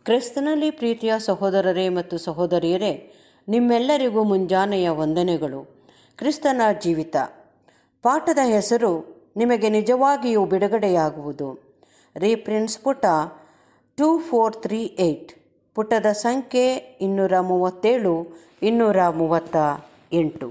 ಕ್ರಿಸ್ತನಲ್ಲಿ ಪ್ರೀತಿಯ ಸಹೋದರರೇ ಮತ್ತು ಸಹೋದರಿಯರೇ ನಿಮ್ಮೆಲ್ಲರಿಗೂ ಮುಂಜಾನೆಯ ವಂದನೆಗಳು ಕ್ರಿಸ್ತನ ಜೀವಿತ ಪಾಠದ ಹೆಸರು ನಿಮಗೆ ನಿಜವಾಗಿಯೂ ಬಿಡುಗಡೆಯಾಗುವುದು ರೀಪ್ರಿನ್ಸ್ ಪುಟ ಟೂ ಫೋರ್ ತ್ರೀ ಏಯ್ಟ್ ಪುಟದ ಸಂಖ್ಯೆ ಇನ್ನೂರ ಮೂವತ್ತೇಳು ಇನ್ನೂರ ಮೂವತ್ತ ಎಂಟು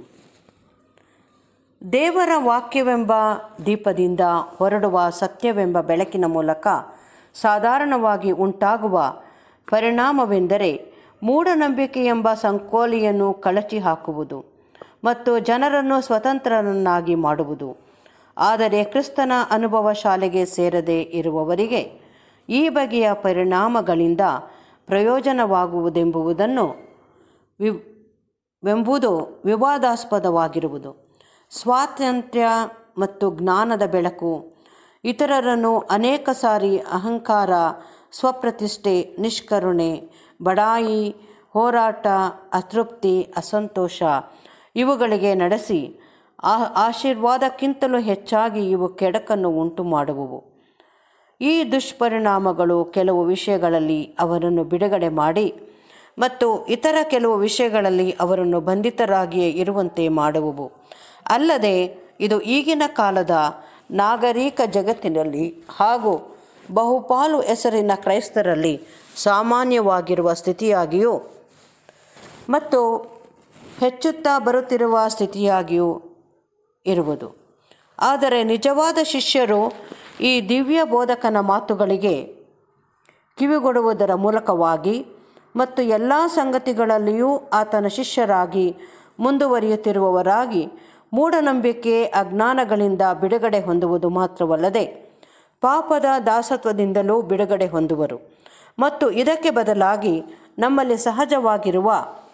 ದೇವರ ವಾಕ್ಯವೆಂಬ ದೀಪದಿಂದ ಹೊರಡುವ ಸತ್ಯವೆಂಬ ಬೆಳಕಿನ ಮೂಲಕ ಸಾಧಾರಣವಾಗಿ ಉಂಟಾಗುವ ಪರಿಣಾಮವೆಂದರೆ ಮೂಢನಂಬಿಕೆ ಎಂಬ ಸಂಕೋಲೆಯನ್ನು ಕಳಚಿ ಹಾಕುವುದು ಮತ್ತು ಜನರನ್ನು ಸ್ವತಂತ್ರರನ್ನಾಗಿ ಮಾಡುವುದು ಆದರೆ ಕ್ರಿಸ್ತನ ಅನುಭವ ಶಾಲೆಗೆ ಸೇರದೆ ಇರುವವರಿಗೆ ಈ ಬಗೆಯ ಪರಿಣಾಮಗಳಿಂದ ಪ್ರಯೋಜನವಾಗುವುದೆಂಬುದನ್ನು ವಿ ವೆಂಬುದು ವಿವಾದಾಸ್ಪದವಾಗಿರುವುದು ಸ್ವಾತಂತ್ರ್ಯ ಮತ್ತು ಜ್ಞಾನದ ಬೆಳಕು ಇತರರನ್ನು ಅನೇಕ ಸಾರಿ ಅಹಂಕಾರ ಸ್ವಪ್ರತಿಷ್ಠೆ ನಿಷ್ಕರುಣೆ ಬಡಾಯಿ ಹೋರಾಟ ಅತೃಪ್ತಿ ಅಸಂತೋಷ ಇವುಗಳಿಗೆ ನಡೆಸಿ ಆ ಆಶೀರ್ವಾದಕ್ಕಿಂತಲೂ ಹೆಚ್ಚಾಗಿ ಇವು ಕೆಡಕನ್ನು ಉಂಟು ಮಾಡುವುವು ಈ ದುಷ್ಪರಿಣಾಮಗಳು ಕೆಲವು ವಿಷಯಗಳಲ್ಲಿ ಅವರನ್ನು ಬಿಡುಗಡೆ ಮಾಡಿ ಮತ್ತು ಇತರ ಕೆಲವು ವಿಷಯಗಳಲ್ಲಿ ಅವರನ್ನು ಬಂಧಿತರಾಗಿಯೇ ಇರುವಂತೆ ಮಾಡುವುವು ಅಲ್ಲದೆ ಇದು ಈಗಿನ ಕಾಲದ ನಾಗರಿಕ ಜಗತ್ತಿನಲ್ಲಿ ಹಾಗೂ ಬಹುಪಾಲು ಹೆಸರಿನ ಕ್ರೈಸ್ತರಲ್ಲಿ ಸಾಮಾನ್ಯವಾಗಿರುವ ಸ್ಥಿತಿಯಾಗಿಯೂ ಮತ್ತು ಹೆಚ್ಚುತ್ತಾ ಬರುತ್ತಿರುವ ಸ್ಥಿತಿಯಾಗಿಯೂ ಇರುವುದು ಆದರೆ ನಿಜವಾದ ಶಿಷ್ಯರು ಈ ದಿವ್ಯ ಬೋಧಕನ ಮಾತುಗಳಿಗೆ ಕಿವಿಗೊಡುವುದರ ಮೂಲಕವಾಗಿ ಮತ್ತು ಎಲ್ಲ ಸಂಗತಿಗಳಲ್ಲಿಯೂ ಆತನ ಶಿಷ್ಯರಾಗಿ ಮುಂದುವರಿಯುತ್ತಿರುವವರಾಗಿ ಮೂಢನಂಬಿಕೆ ಅಜ್ಞಾನಗಳಿಂದ ಬಿಡುಗಡೆ ಹೊಂದುವುದು ಮಾತ್ರವಲ್ಲದೆ ಪಾಪದ ದಾಸತ್ವದಿಂದಲೂ ಬಿಡುಗಡೆ ಹೊಂದುವರು ಮತ್ತು ಇದಕ್ಕೆ ಬದಲಾಗಿ ನಮ್ಮಲ್ಲಿ ಸಹಜವಾಗಿರುವ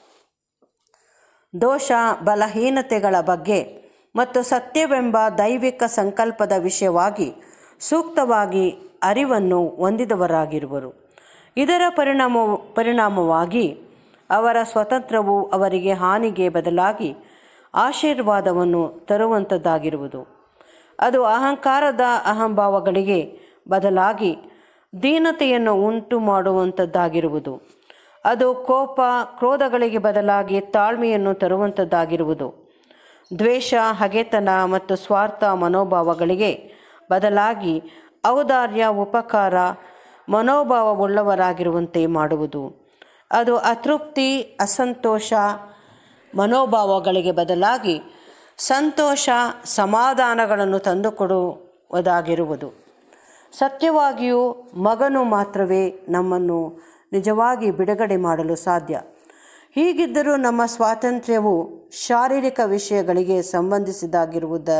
ದೋಷ ಬಲಹೀನತೆಗಳ ಬಗ್ಗೆ ಮತ್ತು ಸತ್ಯವೆಂಬ ದೈವಿಕ ಸಂಕಲ್ಪದ ವಿಷಯವಾಗಿ ಸೂಕ್ತವಾಗಿ ಅರಿವನ್ನು ಹೊಂದಿದವರಾಗಿರುವರು ಇದರ ಪರಿಣಾಮ ಪರಿಣಾಮವಾಗಿ ಅವರ ಸ್ವತಂತ್ರವು ಅವರಿಗೆ ಹಾನಿಗೆ ಬದಲಾಗಿ ಆಶೀರ್ವಾದವನ್ನು ತರುವಂಥದ್ದಾಗಿರುವುದು ಅದು ಅಹಂಕಾರದ ಅಹಂಭಾವಗಳಿಗೆ ಬದಲಾಗಿ ದೀನತೆಯನ್ನು ಉಂಟು ಮಾಡುವಂಥದ್ದಾಗಿರುವುದು ಅದು ಕೋಪ ಕ್ರೋಧಗಳಿಗೆ ಬದಲಾಗಿ ತಾಳ್ಮೆಯನ್ನು ತರುವಂಥದ್ದಾಗಿರುವುದು ದ್ವೇಷ ಹಗೆತನ ಮತ್ತು ಸ್ವಾರ್ಥ ಮನೋಭಾವಗಳಿಗೆ ಬದಲಾಗಿ ಔದಾರ್ಯ ಉಪಕಾರ ಮನೋಭಾವವುಳ್ಳವರಾಗಿರುವಂತೆ ಮಾಡುವುದು ಅದು ಅತೃಪ್ತಿ ಅಸಂತೋಷ ಮನೋಭಾವಗಳಿಗೆ ಬದಲಾಗಿ ಸಂತೋಷ ಸಮಾಧಾನಗಳನ್ನು ತಂದುಕೊಡುವುದಾಗಿರುವುದು ಸತ್ಯವಾಗಿಯೂ ಮಗನು ಮಾತ್ರವೇ ನಮ್ಮನ್ನು ನಿಜವಾಗಿ ಬಿಡುಗಡೆ ಮಾಡಲು ಸಾಧ್ಯ ಹೀಗಿದ್ದರೂ ನಮ್ಮ ಸ್ವಾತಂತ್ರ್ಯವು ಶಾರೀರಿಕ ವಿಷಯಗಳಿಗೆ ಸಂಬಂಧಿಸಿದಾಗಿರುವುದ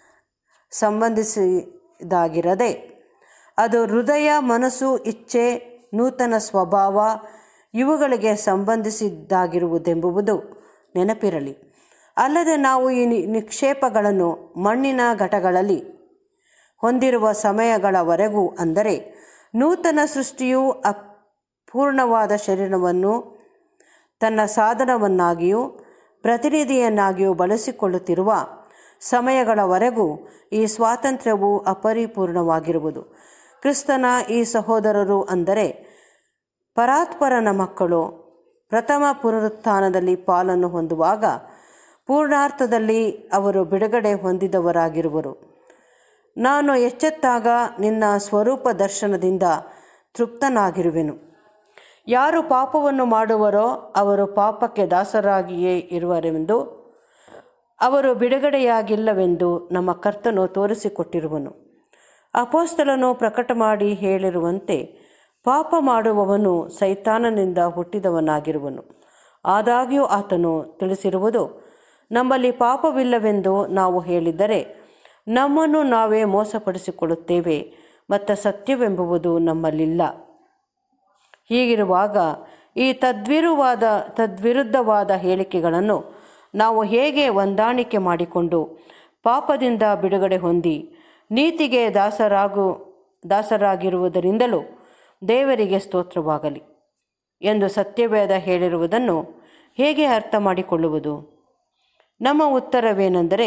ಸಂಬಂಧಿಸಿದಾಗಿರದೆ ಅದು ಹೃದಯ ಮನಸ್ಸು ಇಚ್ಛೆ ನೂತನ ಸ್ವಭಾವ ಇವುಗಳಿಗೆ ಸಂಬಂಧಿಸಿದ್ದಾಗಿರುವುದೆಂಬುದು ನೆನಪಿರಲಿ ಅಲ್ಲದೆ ನಾವು ಈ ನಿಕ್ಷೇಪಗಳನ್ನು ಮಣ್ಣಿನ ಘಟಗಳಲ್ಲಿ ಹೊಂದಿರುವ ಸಮಯಗಳವರೆಗೂ ಅಂದರೆ ನೂತನ ಸೃಷ್ಟಿಯು ಅಪೂರ್ಣವಾದ ಶರೀರವನ್ನು ತನ್ನ ಸಾಧನವನ್ನಾಗಿಯೂ ಪ್ರತಿನಿಧಿಯನ್ನಾಗಿಯೂ ಬಳಸಿಕೊಳ್ಳುತ್ತಿರುವ ಸಮಯಗಳವರೆಗೂ ಈ ಸ್ವಾತಂತ್ರ್ಯವು ಅಪರಿಪೂರ್ಣವಾಗಿರುವುದು ಕ್ರಿಸ್ತನ ಈ ಸಹೋದರರು ಅಂದರೆ ಪರಾತ್ಪರನ ಮಕ್ಕಳು ಪ್ರಥಮ ಪುನರುತ್ಥಾನದಲ್ಲಿ ಪಾಲನ್ನು ಹೊಂದುವಾಗ ಪೂರ್ಣಾರ್ಥದಲ್ಲಿ ಅವರು ಬಿಡುಗಡೆ ಹೊಂದಿದವರಾಗಿರುವರು ನಾನು ಎಚ್ಚೆತ್ತಾಗ ನಿನ್ನ ಸ್ವರೂಪ ದರ್ಶನದಿಂದ ತೃಪ್ತನಾಗಿರುವೆನು ಯಾರು ಪಾಪವನ್ನು ಮಾಡುವರೋ ಅವರು ಪಾಪಕ್ಕೆ ದಾಸರಾಗಿಯೇ ಇರುವರೆಂದು ಅವರು ಬಿಡುಗಡೆಯಾಗಿಲ್ಲವೆಂದು ನಮ್ಮ ಕರ್ತನು ತೋರಿಸಿಕೊಟ್ಟಿರುವನು ಅಪೋಸ್ತಲನು ಪ್ರಕಟ ಮಾಡಿ ಹೇಳಿರುವಂತೆ ಪಾಪ ಮಾಡುವವನು ಸೈತಾನನಿಂದ ಹುಟ್ಟಿದವನಾಗಿರುವನು ಆದಾಗ್ಯೂ ಆತನು ತಿಳಿಸಿರುವುದು ನಮ್ಮಲ್ಲಿ ಪಾಪವಿಲ್ಲವೆಂದು ನಾವು ಹೇಳಿದರೆ ನಮ್ಮನ್ನು ನಾವೇ ಮೋಸಪಡಿಸಿಕೊಳ್ಳುತ್ತೇವೆ ಮತ್ತು ಸತ್ಯವೆಂಬುವುದು ನಮ್ಮಲ್ಲಿಲ್ಲ ಹೀಗಿರುವಾಗ ಈ ತದ್ವಿರುವಾದ ತದ್ವಿರುದ್ಧವಾದ ಹೇಳಿಕೆಗಳನ್ನು ನಾವು ಹೇಗೆ ಹೊಂದಾಣಿಕೆ ಮಾಡಿಕೊಂಡು ಪಾಪದಿಂದ ಬಿಡುಗಡೆ ಹೊಂದಿ ನೀತಿಗೆ ದಾಸರಾಗು ದಾಸರಾಗಿರುವುದರಿಂದಲೂ ದೇವರಿಗೆ ಸ್ತೋತ್ರವಾಗಲಿ ಎಂದು ಸತ್ಯವೇದ ಹೇಳಿರುವುದನ್ನು ಹೇಗೆ ಅರ್ಥ ಮಾಡಿಕೊಳ್ಳುವುದು ನಮ್ಮ ಉತ್ತರವೇನೆಂದರೆ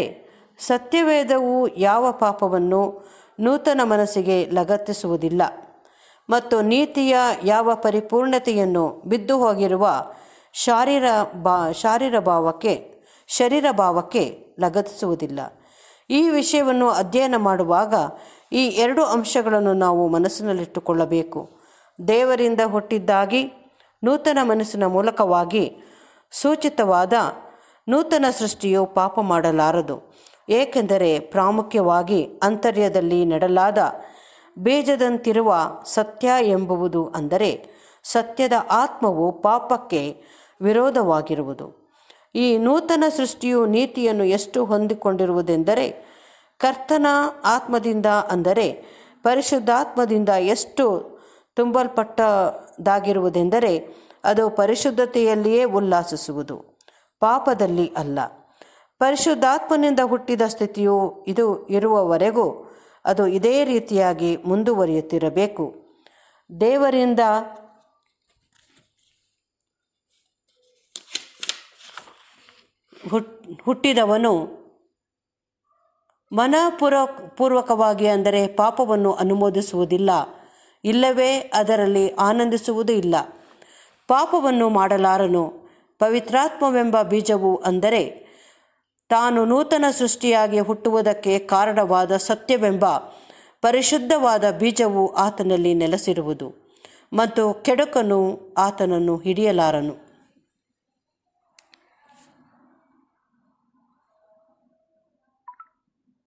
ಸತ್ಯವೇದವು ಯಾವ ಪಾಪವನ್ನು ನೂತನ ಮನಸ್ಸಿಗೆ ಲಗತ್ತಿಸುವುದಿಲ್ಲ ಮತ್ತು ನೀತಿಯ ಯಾವ ಪರಿಪೂರ್ಣತೆಯನ್ನು ಬಿದ್ದು ಹೋಗಿರುವ ಶಾರೀರ ಬಾ ಶಾರೀರ ಭಾವಕ್ಕೆ ಶರೀರ ಭಾವಕ್ಕೆ ಲಗತ್ತಿಸುವುದಿಲ್ಲ ಈ ವಿಷಯವನ್ನು ಅಧ್ಯಯನ ಮಾಡುವಾಗ ಈ ಎರಡು ಅಂಶಗಳನ್ನು ನಾವು ಮನಸ್ಸಿನಲ್ಲಿಟ್ಟುಕೊಳ್ಳಬೇಕು ದೇವರಿಂದ ಹುಟ್ಟಿದ್ದಾಗಿ ನೂತನ ಮನಸ್ಸಿನ ಮೂಲಕವಾಗಿ ಸೂಚಿತವಾದ ನೂತನ ಸೃಷ್ಟಿಯು ಪಾಪ ಮಾಡಲಾರದು ಏಕೆಂದರೆ ಪ್ರಾಮುಖ್ಯವಾಗಿ ಅಂತರ್ಯದಲ್ಲಿ ನೆಡಲಾದ ಬೀಜದಂತಿರುವ ಸತ್ಯ ಎಂಬುವುದು ಅಂದರೆ ಸತ್ಯದ ಆತ್ಮವು ಪಾಪಕ್ಕೆ ವಿರೋಧವಾಗಿರುವುದು ಈ ನೂತನ ಸೃಷ್ಟಿಯು ನೀತಿಯನ್ನು ಎಷ್ಟು ಹೊಂದಿಕೊಂಡಿರುವುದೆಂದರೆ ಕರ್ತನ ಆತ್ಮದಿಂದ ಅಂದರೆ ಪರಿಶುದ್ಧಾತ್ಮದಿಂದ ಎಷ್ಟು ತುಂಬಲ್ಪಟ್ಟದಾಗಿರುವುದೆಂದರೆ ಅದು ಪರಿಶುದ್ಧತೆಯಲ್ಲಿಯೇ ಉಲ್ಲಾಸಿಸುವುದು ಪಾಪದಲ್ಲಿ ಅಲ್ಲ ಪರಿಶುದ್ಧಾತ್ಮನಿಂದ ಹುಟ್ಟಿದ ಸ್ಥಿತಿಯು ಇದು ಇರುವವರೆಗೂ ಅದು ಇದೇ ರೀತಿಯಾಗಿ ಮುಂದುವರಿಯುತ್ತಿರಬೇಕು ದೇವರಿಂದ ಹುಟ್ ಹುಟ್ಟಿದವನು ಮನಪೂರ್ವ ಪೂರ್ವಕವಾಗಿ ಅಂದರೆ ಪಾಪವನ್ನು ಅನುಮೋದಿಸುವುದಿಲ್ಲ ಇಲ್ಲವೇ ಅದರಲ್ಲಿ ಆನಂದಿಸುವುದೂ ಇಲ್ಲ ಪಾಪವನ್ನು ಮಾಡಲಾರನು ಪವಿತ್ರಾತ್ಮವೆಂಬ ಬೀಜವು ಅಂದರೆ ತಾನು ನೂತನ ಸೃಷ್ಟಿಯಾಗಿ ಹುಟ್ಟುವುದಕ್ಕೆ ಕಾರಣವಾದ ಸತ್ಯವೆಂಬ ಪರಿಶುದ್ಧವಾದ ಬೀಜವು ಆತನಲ್ಲಿ ನೆಲೆಸಿರುವುದು ಮತ್ತು ಕೆಡುಕನು ಆತನನ್ನು ಹಿಡಿಯಲಾರನು